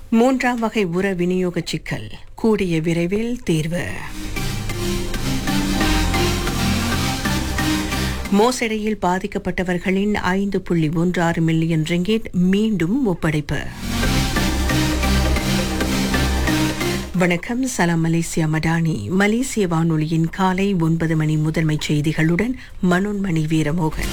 மூன்றாம் வகை உர விநியோக சிக்கல் கூடிய விரைவில் தீர்வு மோசடியில் பாதிக்கப்பட்டவர்களின் ஐந்து புள்ளி ஒன்று ஆறு மில்லியன் ரிங்கிட் மீண்டும் ஒப்படைப்பு வணக்கம் சலாம் மலேசியா மடானி மலேசிய வானொலியின் காலை ஒன்பது மணி முதன்மை செய்திகளுடன் மனோன்மணி வீரமோகன்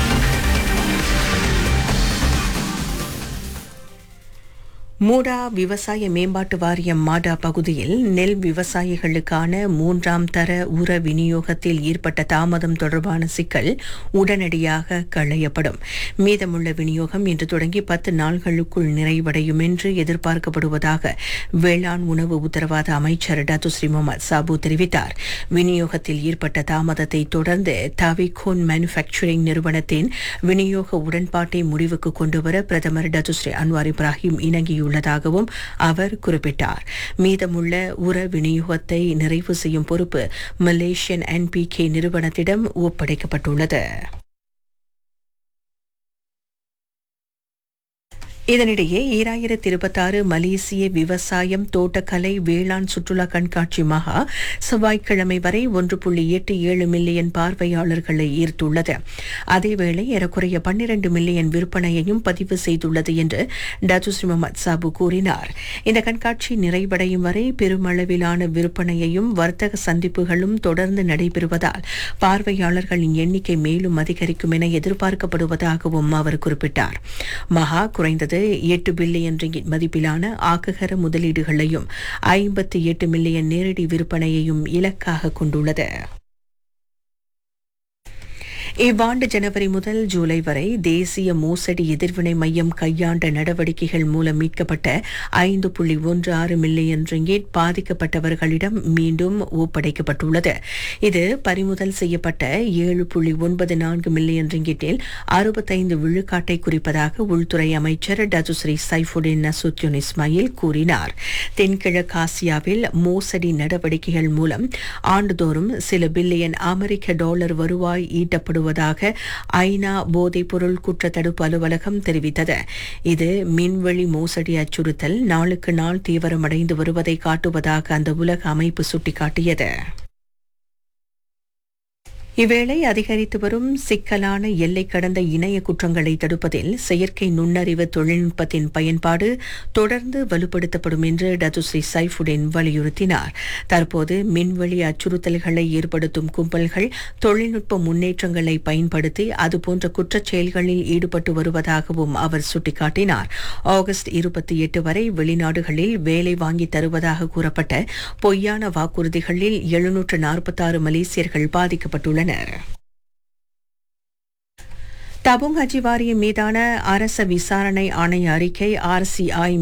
மூடா விவசாய மேம்பாட்டு வாரியம் மாடா பகுதியில் நெல் விவசாயிகளுக்கான மூன்றாம் தர உர விநியோகத்தில் ஏற்பட்ட தாமதம் தொடர்பான சிக்கல் உடனடியாக களையப்படும் மீதமுள்ள விநியோகம் இன்று தொடங்கி பத்து நாள்களுக்குள் நிறைவடையும் என்று எதிர்பார்க்கப்படுவதாக வேளாண் உணவு உத்தரவாத அமைச்சர் டத்துஸ்ரீ முகமது சாபு தெரிவித்தார் விநியோகத்தில் ஏற்பட்ட தாமதத்தை தொடர்ந்து தவிகோன் மேனுஃபேக்சரிங் நிறுவனத்தின் விநியோக உடன்பாட்டை முடிவுக்கு கொண்டுவர பிரதமர் டத்துஸ்ரீ அன்வார் இப்ராஹிம் இணங்கியுள்ளார் உள்ளதாகவும் அவர் குறிப்பிட்டார் மீதமுள்ள உர விநியோகத்தை நிறைவு செய்யும் பொறுப்பு மலேசியன் என்பிகே நிறுவனத்திடம் ஒப்படைக்கப்பட்டுள்ளது இதனிடையே ஈராயிரத்தி இருபத்தாறு மலேசிய விவசாயம் தோட்டக்கலை வேளாண் சுற்றுலா கண்காட்சி மகா செவ்வாய்க்கிழமை வரை ஒன்று புள்ளி எட்டு ஏழு மில்லியன் பார்வையாளர்களை ஈர்த்துள்ளது அதேவேளை ஏறக்குறைய பன்னிரண்டு மில்லியன் விற்பனையையும் பதிவு செய்துள்ளது என்று டத்துஸ்ரீ முகமது சாபு கூறினார் இந்த கண்காட்சி நிறைவடையும் வரை பெருமளவிலான விற்பனையையும் வர்த்தக சந்திப்புகளும் தொடர்ந்து நடைபெறுவதால் பார்வையாளர்களின் எண்ணிக்கை மேலும் அதிகரிக்கும் என எதிர்பார்க்கப்படுவதாகவும் அவர் குறிப்பிட்டார் மகா குறைந்தது எட்டு பில்லியன் ரிங்கிட் மதிப்பிலான ஆக்ககர முதலீடுகளையும் ஐம்பத்தி எட்டு மில்லியன் நேரடி விற்பனையையும் இலக்காக கொண்டுள்ளது இவ்வாண்டு ஜனவரி முதல் ஜூலை வரை தேசிய மோசடி எதிர்வினை மையம் கையாண்ட நடவடிக்கைகள் மூலம் மீட்கப்பட்ட ஐந்து புள்ளி ஒன்று ஆறு மில்லியன் ரிங்கேட் பாதிக்கப்பட்டவர்களிடம் மீண்டும் ஒப்படைக்கப்பட்டுள்ளது இது பறிமுதல் செய்யப்பட்ட ஏழு புள்ளி ஒன்பது நான்கு மில்லியன் ரிங்கேட்டில் அறுபத்தைந்து விழுக்காட்டை குறிப்பதாக உள்துறை அமைச்சர் டதுஸ்ரீ சைஃபுடின் நசுத்யுன் இஸ்மாயில் கூறினார் தென்கிழக்காசியாவில் மோசடி நடவடிக்கைகள் மூலம் ஆண்டுதோறும் சில பில்லியன் அமெரிக்க டாலர் வருவாய் ஈட்டப்படுவது வருவதாக ஐநா போதைப்பொருள் குற்றத்தடுப்பு அலுவலகம் தெரிவித்தது இது மின்வெளி மோசடி அச்சுறுத்தல் நாளுக்கு நாள் தீவிரமடைந்து வருவதை காட்டுவதாக அந்த உலக அமைப்பு சுட்டிக்காட்டியது இவ்வேளை அதிகரித்து வரும் சிக்கலான எல்லை கடந்த இணைய குற்றங்களை தடுப்பதில் செயற்கை நுண்ணறிவு தொழில்நுட்பத்தின் பயன்பாடு தொடர்ந்து வலுப்படுத்தப்படும் என்று டதுஸ்ரீ சைஃபுடின் வலியுறுத்தினார் தற்போது மின்வெளி அச்சுறுத்தல்களை ஏற்படுத்தும் கும்பல்கள் தொழில்நுட்ப முன்னேற்றங்களை பயன்படுத்தி அதுபோன்ற குற்றச் செயல்களில் ஈடுபட்டு வருவதாகவும் அவர் சுட்டிக்காட்டினார் ஆகஸ்ட் இருபத்தி எட்டு வரை வெளிநாடுகளில் வேலை வாங்கி தருவதாக கூறப்பட்ட பொய்யான வாக்குறுதிகளில் எழுநூற்று நாற்பத்தாறு மலேசியர்கள் பாதிக்கப்பட்டுள்ளனர் உள்ளனர் தபுங் ஹஜி வாரியம் மீதான அரச விசாரணை ஆணைய அறிக்கை ஆர்சிஐ